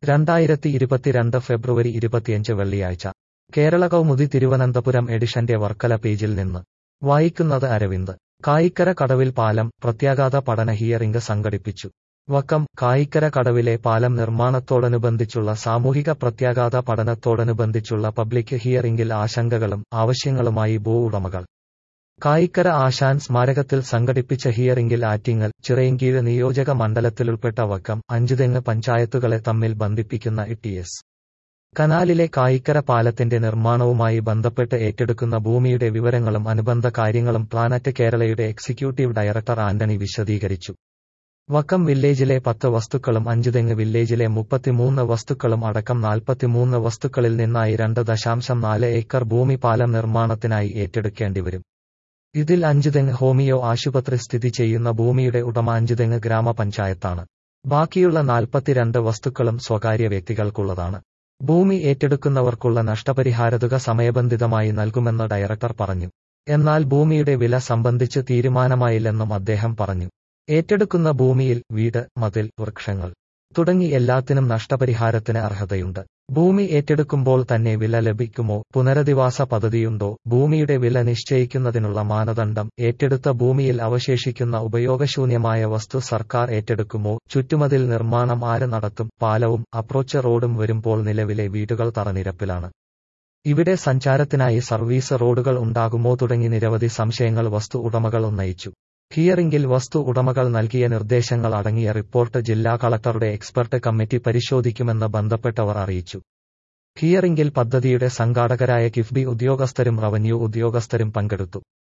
രണ്ടായിരത്തി ഇരുപത്തിരണ്ട് ഫെബ്രുവരി ഇരുപത്തിയഞ്ച് വെള്ളിയാഴ്ച കേരള കൗമുദി തിരുവനന്തപുരം എഡിഷന്റെ വർക്കല പേജിൽ നിന്ന് വായിക്കുന്നത് അരവിന്ദ് കായിക്കര കടവിൽ പാലം പ്രത്യാഘാത പഠന ഹിയറിംഗ് സംഘടിപ്പിച്ചു വക്കം കായിക്കര കടവിലെ പാലം നിർമ്മാണത്തോടനുബന്ധിച്ചുള്ള സാമൂഹിക പ്രത്യാഘാത പഠനത്തോടനുബന്ധിച്ചുള്ള പബ്ലിക് ഹിയറിംഗിൽ ആശങ്കകളും ആവശ്യങ്ങളുമായി ഭൂ ഉടമകൾ കായിക്കര ആശാൻ സ്മാരകത്തിൽ സംഘടിപ്പിച്ച ഹിയറിംഗിൽ ആറ്റിങ്ങൽ ചിറയൻകീഴ് നിയോജക മണ്ഡലത്തിലുൾപ്പെട്ട വക്കം അഞ്ചുതെങ്ങ് പഞ്ചായത്തുകളെ തമ്മിൽ ബന്ധിപ്പിക്കുന്ന ഇടിഎസ് കനാലിലെ കായിക്കര പാലത്തിന്റെ നിർമ്മാണവുമായി ബന്ധപ്പെട്ട് ഏറ്റെടുക്കുന്ന ഭൂമിയുടെ വിവരങ്ങളും അനുബന്ധ കാര്യങ്ങളും പ്ലാനറ്റ് കേരളയുടെ എക്സിക്യൂട്ടീവ് ഡയറക്ടർ ആന്റണി വിശദീകരിച്ചു വക്കം വില്ലേജിലെ പത്ത് വസ്തുക്കളും അഞ്ചുതെങ്ങ് വില്ലേജിലെ മുപ്പത്തിമൂന്ന് വസ്തുക്കളും അടക്കം നാൽപ്പത്തിമൂന്ന് വസ്തുക്കളിൽ നിന്നായി രണ്ട് ദശാംശം നാല് ഏക്കർ ഭൂമി പാലം നിർമ്മാണത്തിനായി ഏറ്റെടുക്കേണ്ടിവരും ഇതിൽ അഞ്ചുതെങ്ങ് ഹോമിയോ ആശുപത്രി സ്ഥിതി ചെയ്യുന്ന ഭൂമിയുടെ ഉടമ അഞ്ചുതെങ്ങ് ഗ്രാമപഞ്ചായത്താണ് ബാക്കിയുള്ള നാൽപ്പത്തിരണ്ട് വസ്തുക്കളും സ്വകാര്യ വ്യക്തികൾക്കുള്ളതാണ് ഭൂമി ഏറ്റെടുക്കുന്നവർക്കുള്ള നഷ്ടപരിഹാരതുക സമയബന്ധിതമായി നൽകുമെന്ന് ഡയറക്ടർ പറഞ്ഞു എന്നാൽ ഭൂമിയുടെ വില സംബന്ധിച്ച് തീരുമാനമായില്ലെന്നും അദ്ദേഹം പറഞ്ഞു ഏറ്റെടുക്കുന്ന ഭൂമിയിൽ വീട് മതിൽ വൃക്ഷങ്ങൾ തുടങ്ങി എല്ലാത്തിനും നഷ്ടപരിഹാരത്തിന് അർഹതയുണ്ട് ഭൂമി ഏറ്റെടുക്കുമ്പോൾ തന്നെ വില ലഭിക്കുമോ പുനരധിവാസ പദ്ധതിയുണ്ടോ ഭൂമിയുടെ വില നിശ്ചയിക്കുന്നതിനുള്ള മാനദണ്ഡം ഏറ്റെടുത്ത ഭൂമിയിൽ അവശേഷിക്കുന്ന ഉപയോഗശൂന്യമായ വസ്തു സർക്കാർ ഏറ്റെടുക്കുമോ ചുറ്റുമതിൽ നിർമ്മാണം ആര് നടത്തും പാലവും അപ്രോച്ച് റോഡും വരുമ്പോൾ നിലവിലെ വീടുകൾ തറനിരപ്പിലാണ് ഇവിടെ സഞ്ചാരത്തിനായി സർവീസ് റോഡുകൾ ഉണ്ടാകുമോ തുടങ്ങി നിരവധി സംശയങ്ങൾ വസ്തു ഉടമകൾ ഉന്നയിച്ചു ഹിയറിംഗിൽ വസ്തു ഉടമകൾ നൽകിയ നിർദ്ദേശങ്ങൾ അടങ്ങിയ റിപ്പോർട്ട് ജില്ലാ കളക്ടറുടെ എക്സ്പെർട്ട് കമ്മിറ്റി പരിശോധിക്കുമെന്ന് ബന്ധപ്പെട്ടവർ അറിയിച്ചു ഹിയറിംഗിൽ പദ്ധതിയുടെ സംഘാടകരായ കിഫ്ബി ഉദ്യോഗസ്ഥരും റവന്യൂ ഉദ്യോഗസ്ഥരും പങ്കെടുത്തു